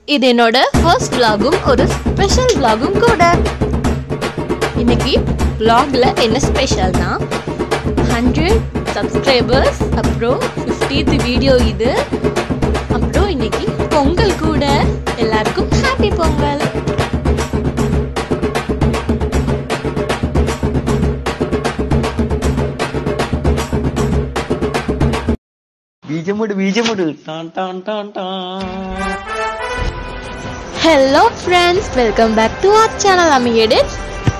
இது என்னோட ஃபர்ஸ்ட் vlogகும் ஒரு ஸ்பெஷல் vlogகும் கூட இன்னைக்கு vlogல என்ன ஸ்பெஷல்னா ஹண்ட்ரட் சப்ஸ்கிரைபர்ஸ் அப்புறம் ஃபிஃப்டீத் வீடியோ இது அப்புறம் இன்னைக்கு பொங்கல் கூட எல்லாருக்கும் ஹாப்பி பொங்கல் ബീജമുട് ബീജമുട് ടാൻ ടാൻ ടാൻ ടാൻ hello friends welcome back to our channel அமியடிட்ஸ்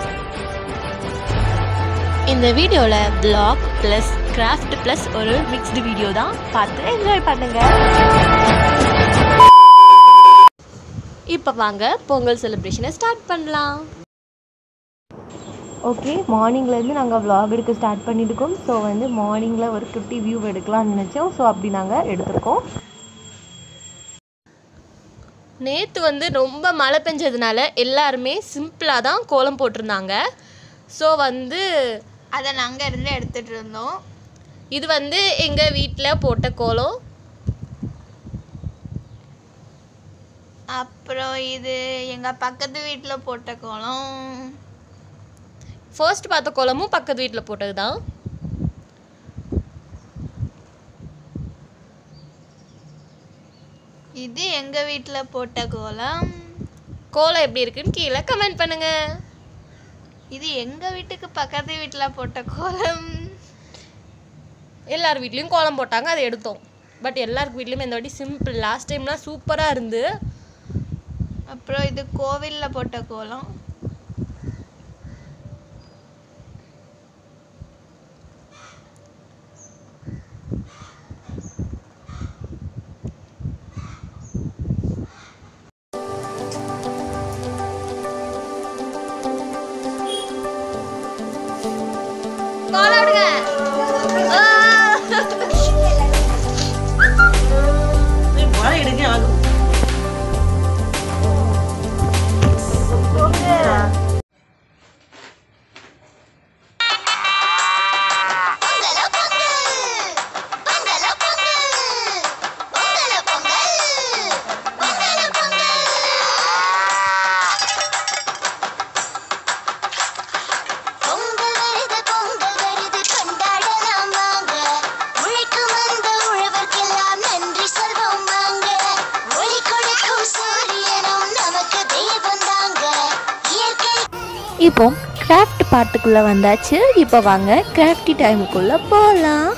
இந்த வீடியோவில் பிளாக் ப்ளஸ் கிராஃப்ட் ப்ளஸ் ஒரு மிக்ஸ்டு வீடியோ தான் பார்த்து என்ஜாய் பண்ணுங்க இப்போ வாங்க பொங்கல் செலிப்ரேஷனை ஸ்டார்ட் பண்ணலாம் ஓகே மார்னிங்லேருந்து நாங்கள் vlog எடுக்க ஸ்டார்ட் பண்ணியிருக்கோம் ஸோ வந்து மார்னிங்கில் ஒரு குட்டி வியூ எடுக்கலாம்னு நினச்சோம் ஸோ அப்படி நாங்கள் எடுத்திருக்கோம் நேற்று வந்து ரொம்ப மழை பெஞ்சதுனால எல்லாருமே சிம்பிளாக தான் கோலம் போட்டிருந்தாங்க ஸோ வந்து அதை நாங்கள் இருந்து எடுத்துட்டு இருந்தோம் இது வந்து எங்கள் வீட்டில் போட்ட கோலம் அப்புறம் இது எங்கள் பக்கத்து வீட்டில் போட்ட கோலம் ஃபர்ஸ்ட் பார்த்த கோலமும் பக்கத்து வீட்டில் போட்டது தான் இது எங்கள் வீட்டில் போட்ட கோலம் கோலம் எப்படி இருக்குன்னு கீழே கமெண்ட் பண்ணுங்க இது எங்கள் வீட்டுக்கு பக்கத்து வீட்டில் போட்ட கோலம் எல்லார் வீட்லேயும் கோலம் போட்டாங்க அதை எடுத்தோம் பட் எல்லார் வீட்லேயுமே இந்த வாட்டி சிம்பிள் லாஸ்ட் டைம்லாம் சூப்பராக இருந்து அப்புறம் இது கோவிலில் போட்ட கோலம் கோலம் விடுங்க മഴ ഇടുക ആകും பொங்கல் வருது பொங்கல் வருது கொண்டாடலாம் வாங்க உழைக்கும் அந்த உழவர்க்கெல்லாம் நன்றி சொல்வோம் வாங்க ஒளி கொடுக்கும் சூரியனும் நமக்கு தெய்வம் தாங்க இயற்கை இப்போ கிராஃப்ட் பார்ட்டுக்குள்ளே வந்தாச்சு இப்போ வாங்க கிராஃப்டி டைமுக்குள்ளே போகலாம்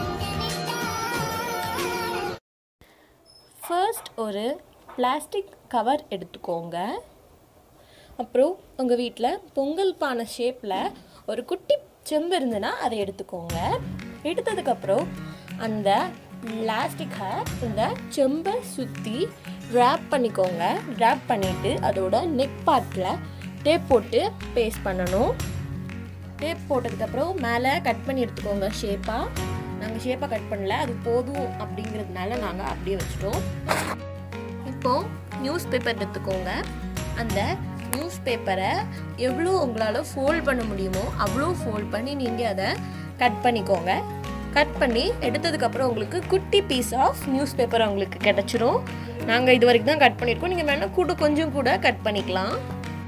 ஃபர்ஸ்ட் ஒரு பிளாஸ்டிக் கவர் எடுத்துக்கோங்க அப்புறம் உங்கள் வீட்டில் பொங்கல் பானை ஷேப்பில் ஒரு குட்டி செம்பு இருந்துன்னா அதை எடுத்துக்கோங்க எடுத்ததுக்கப்புறம் அந்த பிளாஸ்டிக்கை இந்த செம்பை சுற்றி ரேப் பண்ணிக்கோங்க ரேப் பண்ணிவிட்டு அதோட நெக் பார்ட்டில் டேப் போட்டு பேஸ்ட் பண்ணணும் டேப் போட்டதுக்கப்புறம் மேலே கட் பண்ணி எடுத்துக்கோங்க ஷேப்பாக நாங்கள் ஷேப்பாக கட் பண்ணல அது போதும் அப்படிங்கிறதுனால நாங்கள் அப்படியே வச்சிட்டோம் இப்போ நியூஸ் பேப்பர் எடுத்துக்கோங்க அந்த நியூஸ் பேப்பரை எவ்வளோ உங்களால் ஃபோல்ட் பண்ண முடியுமோ அவ்வளோ ஃபோல்ட் பண்ணி நீங்கள் அதை கட் பண்ணிக்கோங்க கட் பண்ணி எடுத்ததுக்கப்புறம் உங்களுக்கு குட்டி பீஸ் ஆஃப் நியூஸ் பேப்பர் உங்களுக்கு கிடச்சிரும் நாங்கள் இது வரைக்கும் தான் கட் பண்ணியிருக்கோம் நீங்கள் வேணால் கூட கொஞ்சம் கூட கட் பண்ணிக்கலாம்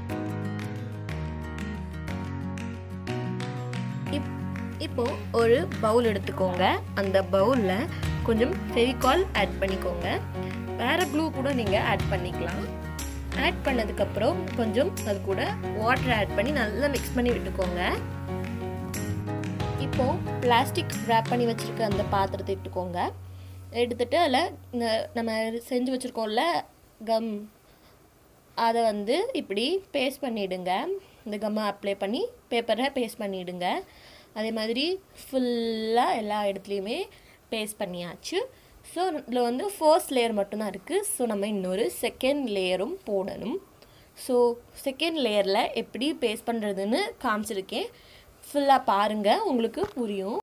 இப் இப்போ ஒரு பவுல் எடுத்துக்கோங்க அந்த பவுலில் கொஞ்சம் ஃபெவிகால் ஆட் பண்ணிக்கோங்க வேறு க்ளூ கூட நீங்கள் ஆட் பண்ணிக்கலாம் ஆட் பண்ணதுக்கப்புறம் கொஞ்சம் அது கூட வாட்டர் ஆட் பண்ணி நல்லா மிக்ஸ் பண்ணி விட்டுக்கோங்க இப்போ பிளாஸ்டிக் ரேப் பண்ணி வச்சுருக்க அந்த பாத்திரத்தை எடுத்துக்கோங்க எடுத்துட்டு அதில் இந்த நம்ம செஞ்சு வச்சுருக்கோம்ல கம் அதை வந்து இப்படி பேஸ்ட் பண்ணிவிடுங்க இந்த கம்மை அப்ளை பண்ணி பேப்பரை பேஸ்ட் பண்ணிவிடுங்க அதே மாதிரி ஃபுல்லாக எல்லா இடத்துலையுமே பேஸ்ட் பண்ணியாச்சு ஸோ இதில் வந்து ஃபர்ஸ்ட் லேயர் மட்டும்தான் இருக்குது ஸோ நம்ம இன்னொரு செகண்ட் லேயரும் போடணும் ஸோ செகண்ட் லேயரில் எப்படி பேஸ்ட் பண்ணுறதுன்னு காமிச்சிருக்கேன் ஃபுல்லாக பாருங்கள் உங்களுக்கு புரியும்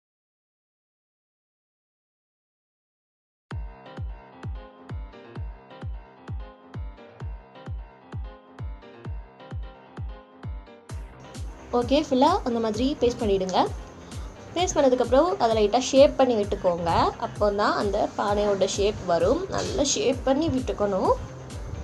ஓகே ஃபுல்லாக அந்த மாதிரி பேஸ்ட் பண்ணிவிடுங்க பேஸ்ட் பண்ணதுக்கப்புறம் அதை லைட்டாக ஷேப் பண்ணி விட்டுக்கோங்க அப்போ தான் அந்த பானையோட ஷேப் வரும் நல்லா ஷேப் பண்ணி விட்டுக்கணும்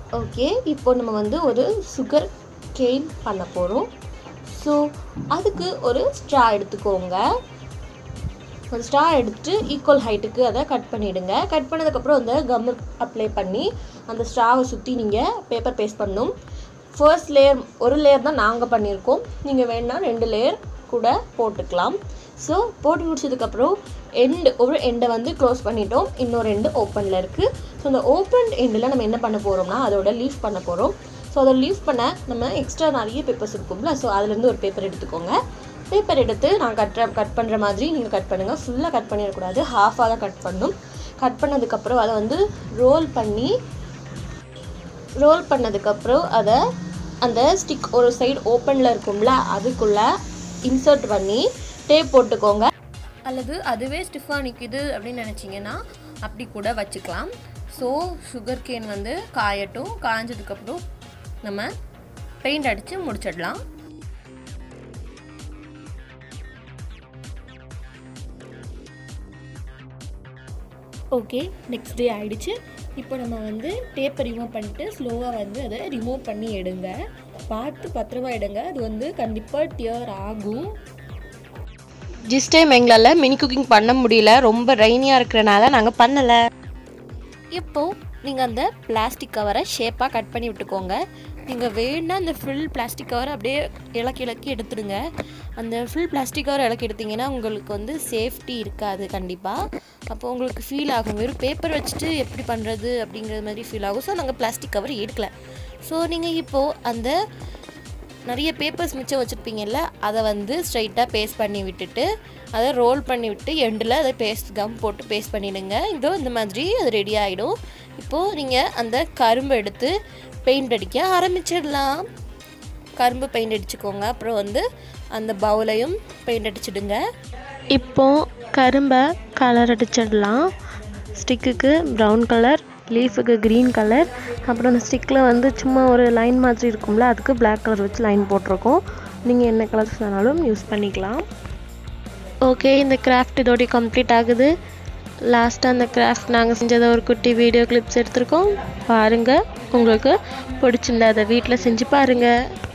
ஓகே இப்போ நம்ம வந்து ஒரு சுகர் கெயின் பண்ண போகிறோம் ஸோ அதுக்கு ஒரு ஸ்ட்ரா எடுத்துக்கோங்க ஒரு ஸ்ட்ரா எடுத்துட்டு ஈக்குவல் ஹைட்டுக்கு அதை கட் பண்ணிவிடுங்க கட் பண்ணதுக்கப்புறம் அந்த கம்மு அப்ளை பண்ணி அந்த ஸ்ட்ராவை சுற்றி நீங்கள் பேப்பர் பேஸ்ட் பண்ணணும் ஃபர்ஸ்ட் லேயர் ஒரு லேயர் தான் நாங்கள் பண்ணியிருக்கோம் நீங்கள் வேணால் ரெண்டு லேயர் கூட போட்டுக்கலாம் ஸோ போட்டு முடிச்சதுக்கப்புறம் எண்டு ஒரு எண்டை வந்து க்ளோஸ் பண்ணிட்டோம் இன்னொரு எண்டு ஓப்பனில் இருக்குது ஸோ அந்த ஓப்பன் எண்டில் நம்ம என்ன பண்ண போகிறோம்னா அதோட லீஃப் பண்ண போகிறோம் ஸோ அதை லீஃப் பண்ண நம்ம எக்ஸ்ட்ரா நிறைய பேப்பர்ஸ் இருக்கும்ல ஸோ அதுலேருந்து ஒரு பேப்பர் எடுத்துக்கோங்க பேப்பர் எடுத்து நான் கட்டுற கட் பண்ணுற மாதிரி நீங்கள் கட் பண்ணுங்கள் ஃபுல்லாக கட் பண்ணிடக்கூடாது ஹாஃபாக தான் கட் பண்ணணும் கட் பண்ணதுக்கப்புறம் அதை வந்து ரோல் பண்ணி ரோல் பண்ணதுக்கப்புறம் அதை அந்த ஸ்டிக் ஒரு சைடு ஓப்பனில் இருக்கும்ல அதுக்குள்ளே இன்சர்ட் பண்ணி டேப் போட்டுக்கோங்க அல்லது அதுவே ஸ்டிஃபாக நிற்கிது அப்படின்னு நினச்சிங்கன்னா அப்படி கூட வச்சுக்கலாம் ஸோ சுகர் கேன் வந்து காயட்டும் காய்ஞ்சதுக்கப்புறம் நம்ம பெயிண்ட் அடித்து முடிச்சிடலாம் ஓகே நெக்ஸ்ட் டே ஆயிடுச்சு இப்போ நம்ம வந்து டேப்பை ரிமூவ் பண்ணிட்டு ஸ்லோவாக வந்து அதை ரிமூவ் பண்ணி எடுங்க பார்த்து பத்திரமா எடுங்க அது வந்து கண்டிப்பாக டியர் ஆகும் ஜிஸ் டைம் எங்களால் மினி குக்கிங் பண்ண முடியல ரொம்ப ரெய்னியாக இருக்கிறனால நாங்கள் பண்ணலை இப்போது நீங்கள் அந்த பிளாஸ்டிக் கவரை ஷேப்பாக கட் பண்ணி விட்டுக்கோங்க நீங்கள் வேணா அந்த ஃபுல் பிளாஸ்டிக் கவரை அப்படியே இலக்கி இலக்கி எடுத்துடுங்க அந்த ஃபுல் பிளாஸ்டிக் கவர் இலக்கி எடுத்தீங்கன்னா உங்களுக்கு வந்து சேஃப்டி இருக்காது கண்டிப்பாக அப்போ உங்களுக்கு ஃபீல் ஆகும் வெறும் பேப்பர் வச்சுட்டு எப்படி பண்ணுறது அப்படிங்கிற மாதிரி ஃபீல் ஆகும் ஸோ நாங்கள் பிளாஸ்டிக் கவர் எடுக்கல ஸோ நீங்கள் இப்போது அந்த நிறைய பேப்பர்ஸ் மிச்சம் வச்சுருப்பீங்கல்ல அதை வந்து ஸ்ட்ரைட்டாக பேஸ்ட் பண்ணி விட்டுட்டு அதை ரோல் பண்ணி விட்டு எண்டில் அதை பேஸ்ட் கம் போட்டு பேஸ்ட் பண்ணிடுங்க இதோ இந்த மாதிரி அது ரெடி ஆகிடும் இப்போது நீங்கள் அந்த கரும்பு எடுத்து பெயிண்ட் அடிக்க ஆரம்பிச்சிடலாம் கரும்பு பெயிண்ட் அடிச்சுக்கோங்க அப்புறம் வந்து அந்த பவுலையும் பெயிண்ட் அடிச்சிடுங்க இப்போ கரும்பை கலர் அடிச்சிடலாம் ஸ்டிக்குக்கு ப்ரௌன் கலர் லீஃபுக்கு க்ரீன் கலர் அப்புறம் அந்த ஸ்டிக்கில் வந்து சும்மா ஒரு லைன் மாதிரி இருக்கும்ல அதுக்கு Black கலர் வச்சு லைன் போட்டிருக்கோம் நீங்கள் என்ன கலர்ஸ் வேணாலும் யூஸ் பண்ணிக்கலாம் ஓகே இந்த கிராஃப்ட் இதோடய கம்ப்ளீட் ஆகுது லாஸ்ட்டாக அந்த கிராஃப்ட் நாங்கள் செஞ்சதை ஒரு குட்டி வீடியோ கிளிப்ஸ் எடுத்திருக்கோம் பாருங்கள் உங்களுக்கு பிடிச்சிருந்தா அதை வீட்டில் செஞ்சு பாருங்கள்